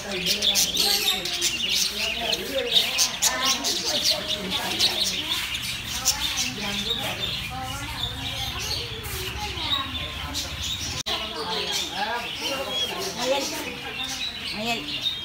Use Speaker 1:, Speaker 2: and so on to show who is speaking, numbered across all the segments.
Speaker 1: മുയൽ മുയൽ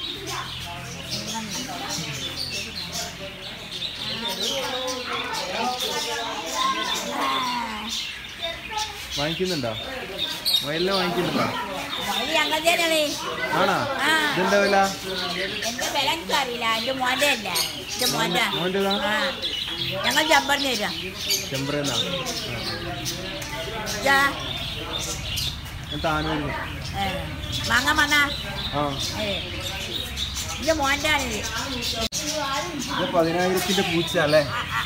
Speaker 2: വാങ്ങിക്കുന്നുണ്ടോ മുയലിനെ വാങ്ങിക്കുന്നുണ്ടോ
Speaker 1: മുയൽ ഞങ്ങൾ തന്നെയാണ്
Speaker 2: ആണോ
Speaker 1: ആ.
Speaker 2: ഇതെന്താ വില
Speaker 1: എന്റെ വില എനിക്കറിയില്ല എന്റെ മോന്റെ അല്ല എന്റെ മോന്റെ
Speaker 2: മോൻ്റെതാ
Speaker 1: ആ ഞങ്ങൾ ജമ്പറിന് തരാം
Speaker 2: ചെമ്പ്രന്നാ
Speaker 1: ഇതാ
Speaker 2: താനൂര്
Speaker 1: ഏ, മാങ്ങ മാങ്ങ
Speaker 2: ആ
Speaker 1: ഏ എന്റെ മോന്റെ ആണിത്
Speaker 2: ഇത് പതിനായിരത്തിന്റെ പൂച്ച അല്ലേ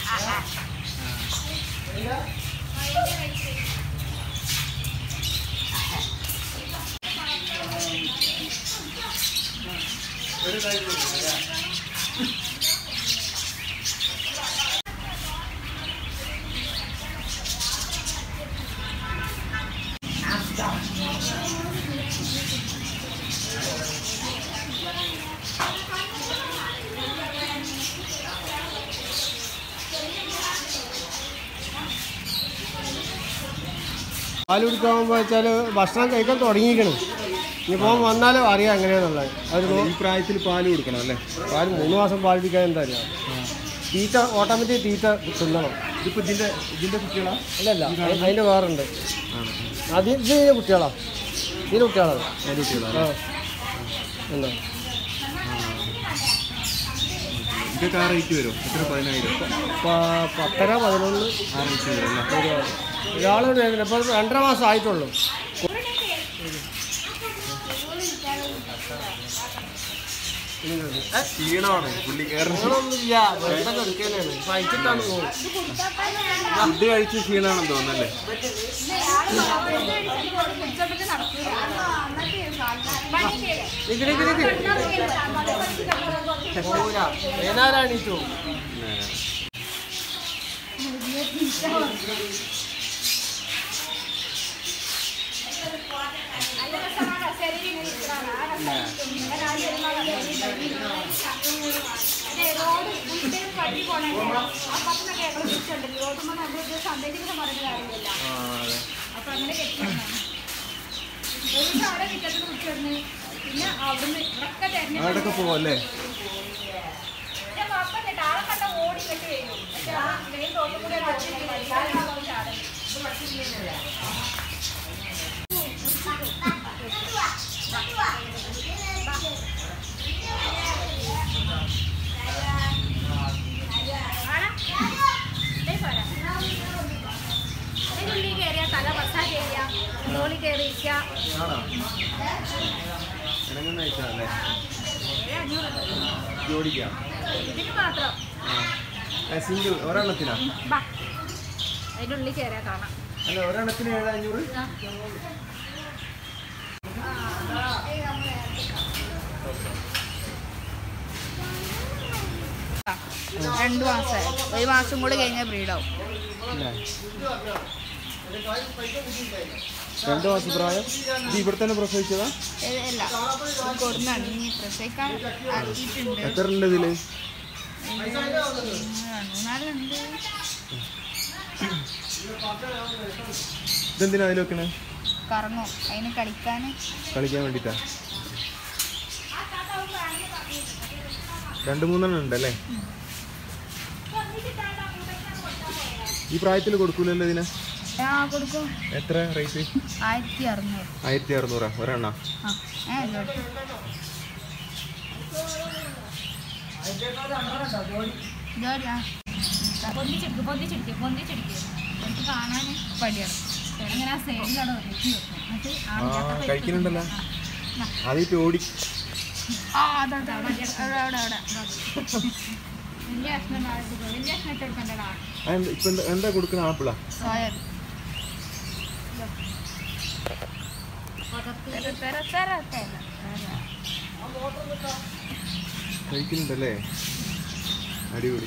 Speaker 3: പാല് കുടിക്കാൻ വെച്ചാൽ ഭക്ഷണം കഴിക്കാൻ തുടങ്ങിയിരിക്കണം ഇനിയിപ്പോൾ വന്നാലും അറിയാം എങ്ങനെയാണെന്നുള്ളത് അത് നോ-
Speaker 2: ഈ പ്രായത്തിൽ പാല് കൊടുക്കണം അല്ലേ
Speaker 3: പാല് മൂന്ന് മാസം പാൽ കുടിക്കാൻ എന്താ അറിയാം തീറ്റ ഓട്ടോമാറ്റിക് തീറ്റ തിന്നണം
Speaker 2: ഇതിപ്പോ ഇതിന്റെ ഇതിന്റെ കുട്ടികളാ
Speaker 3: അല്ലല്ല അതിൻ്റെ വേറുണ്ട്
Speaker 2: ആണ്
Speaker 3: അത് ഇത് ഇതിൻ്റെ കുട്ടികളാ ഇതിൻ്റെ കുട്ടികളാണ്
Speaker 2: അതിന്റെ കുട്ടികളാ
Speaker 3: ആ എന്താ
Speaker 2: ഇതൊക്കെ ആ റേറ്റ് വരും എത്ര പതിനായിരം
Speaker 3: പ- പത്തര പതിനൊന്ന്
Speaker 2: ആ റേറ്റ് വരും അല്ലേ
Speaker 3: ഒരാളോട് ഇപ്പോൾ രണ്ടര മാസം ആയിട്ടുള്ളൂ
Speaker 2: ക്ഷീണമാണ് പുള്ളി കയറുന്നത്
Speaker 3: ക്ഷീണമൊന്നുമില്ല വെറുതെ കിടക്കലാണ് കഴിച്ചിട്ടാണ് പോകും
Speaker 2: ഫുഡ് കഴിച്ച് ക്ഷീണമാണെന്ന് തോന്നല്ലേ
Speaker 3: ഡിഗ്രി ഡിഗ്രി പോകൂല ഏതാരാണീറ്റോ
Speaker 4: പിന്നെ അവിടുന്ന് ഇവിടൊക്കെ തന്നെ
Speaker 2: അവിടെയൊക്കെ പോവും അല്ലേ
Speaker 4: ഞാൻ കുഴപ്പമില്ല ആളെ കണ്ട ഓടി കെട്ടി വരും പക്ഷെ ആ മെയിൻ റോഡിൽ കൂടെ ഓടി ചാടും ഉള്ളിൽ കയറിയ തല മസാജ് ചെയ്യാ റോളിൽ കയറി ഇരിക്കുക
Speaker 2: ആണോ ഇണങ്ങുന്ന അയച്ചാണല്ലേ ജോഡിക്കാം
Speaker 4: ഇതിന് മാത്രം
Speaker 2: സിംഗിൾ ഒരെണ്ണത്തിനാ
Speaker 4: ബാ അതിൻ്റെ ഉള്ളിൽ കയറിയാൽ കാണാം
Speaker 2: അല്ല ഒരെണ്ണത്തിന് ഏഴ് അഞ്ഞൂറ്
Speaker 4: രണ്ട് മാസമായി ഒരു മാസം കൂടി കഴിഞ്ഞാൽ ബ്രീഡാവും
Speaker 2: രണ്ട് മാസം പ്രായം ഇത് ഇവിടെ തന്നെ പ്രസവിച്ചതാ
Speaker 4: അല്ല കൊടുന്നാണ് ഇനി പ്രസവിക്കാൻ ആക്കിയിട്ടുണ്ട്
Speaker 2: എത്ര ഉണ്ട് ഇതില്
Speaker 4: മൂന്നാലുണ്ട്
Speaker 2: ഇതെന്തിനാ അതിൽ വെക്കണേ
Speaker 4: കറങ്ങും അതിന് കളിക്കാൻ
Speaker 2: കളിക്കാൻ വേണ്ടിട്ടാ രണ്ട് മൂന്നെണ്ണം ഉണ്ടല്ലേ ഈ പ്രായത്തിൽ കൊടുക്കൂലല്ലോ ഇതിന്
Speaker 4: ആ കൊടുക്കും
Speaker 2: എത്ര റേറ്റ്
Speaker 4: ആയിരത്തി അറുന്നൂറ്
Speaker 2: ആയിരത്തി അറുന്നൂറാ ഒരെണ്ണ
Speaker 4: ആ ഏ ജോഡി ജോഡി ആ പൊന്തിച്ചെടുക്കും പൊന്തിച്ചെടുക്കും പൊന്തിച്ചെടുക്കും എനിക്ക് കാണാൻ പടിയാണ് അങ്ങനെ ആ സൈഡിലവിടെ ഒതുക്കി വെക്കും എന്നിട്ട് ആ
Speaker 2: ആ
Speaker 4: ഇല്ലാത്ത
Speaker 2: കഴിക്കുന്നുണ്ടല്ലോ ആദ്യമായിട്ട് ഓടി
Speaker 4: ആ അതെ അതെ അവിടെ അവിടെ അവിടെ അവിടെ വലിയ കഷ്ണം വലിയ കഷ്ണം ഇട്ട് കൊടുക്കണ്ടടാ
Speaker 2: ആ, എന്ത്- ഇപ്പൊ എന്താ- എന്താ കൊടുക്കുന്ന ആപ്പിളാ
Speaker 4: സോയാബീൻ തെര തെര തെര തെര
Speaker 2: കഴിക്കുന്നുണ്ടല്ലേ അടിപൊളി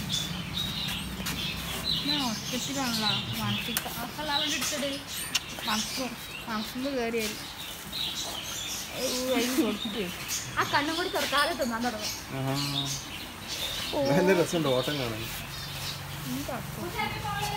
Speaker 4: ഞാൻ ഒറ്റത്തിലാണല്ലോ മനസ്സിൽ അക്കല്ല അവിടെ എടുത്തത് മണക്കും മണക്കുമ്പോൾ കയറി വരും നോക്കിട്ട് ആ കണ്ണും കൂടി തുറക്കാതെ തിന്നാൻ തുടങ്ങും
Speaker 2: ആഹാ. നല്ല രസമുണ്ട് ഓട്ടം കാണാൻ
Speaker 4: ഈ തണുപ്പ്.